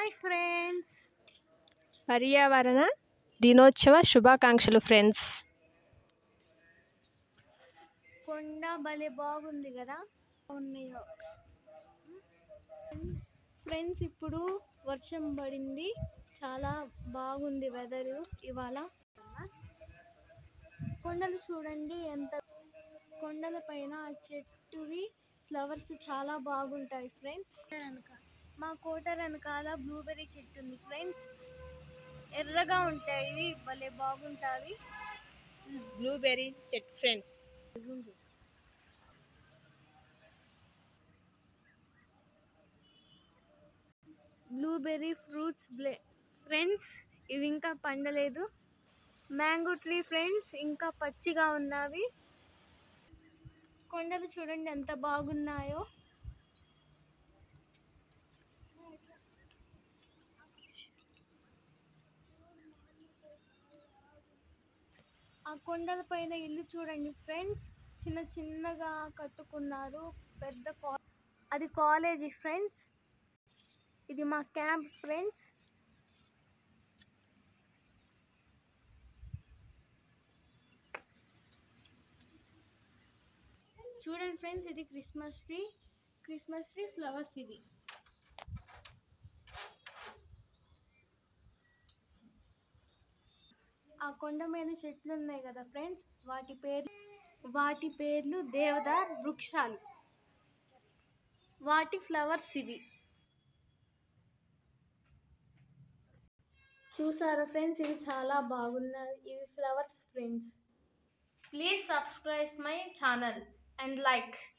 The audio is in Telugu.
హాయ్ ఫ్రెండ్స్ పర్యావరణ దినోత్సవ శుభాకాంక్షలు ఫ్రెండ్స్ కొండ భలే బాగుంది కదా ఉన్నాయో ఫ్రెండ్స్ ఇప్పుడు వర్షం పడింది చాలా బాగుంది వెదర్ ఇవాళ కొండలు చూడండి ఎంత కొండల పైన ఆ చెట్టువి ఫ్లవర్స్ చాలా బాగుంటాయి ఫ్రెండ్స్ మా కోట వెనకాల బ్లూబెర్రీ చెట్టు ఉంది ఫ్రెండ్స్ ఎర్రగా ఉంటాయి భలే బాగుంటాయి బ్లూబెర్రీ చెట్ ఫ్రెండ్స్ బ్లూబెర్రీ ఫ్రూట్స్ బ్లే ఫ్రెండ్స్ ఇవి ఇంకా పండలేదు మ్యాంగో ట్రీ ఫ్రెండ్స్ ఇంకా పచ్చిగా ఉన్నవి కొండలు చూడండి ఎంత బాగున్నాయో ఆ కొండల పైన ఇల్లు చూడండి ఫ్రెండ్స్ చిన్న చిన్నగా కట్టుకున్నారు పెద్ద కా అది కాలేజీ ఫ్రెండ్స్ ఇది మా క్యాంప్ ఫ్రెండ్స్ చూడండి ఫ్రెండ్స్ ఇది Christmas tree Christmas tree flowers ఇది ఆ కొండ మీద చెట్లు ఉన్నాయి కదా ఫ్రెండ్స్ వాటి పేరు వాటి పేర్లు దేవదార్ వృక్షాలు వాటి ఫ్లవర్స్ ఇవి చూసారా ఫ్రెండ్స్ ఇవి చాలా బాగున్నాయి ఇవి flowers friends please subscribe my channel and like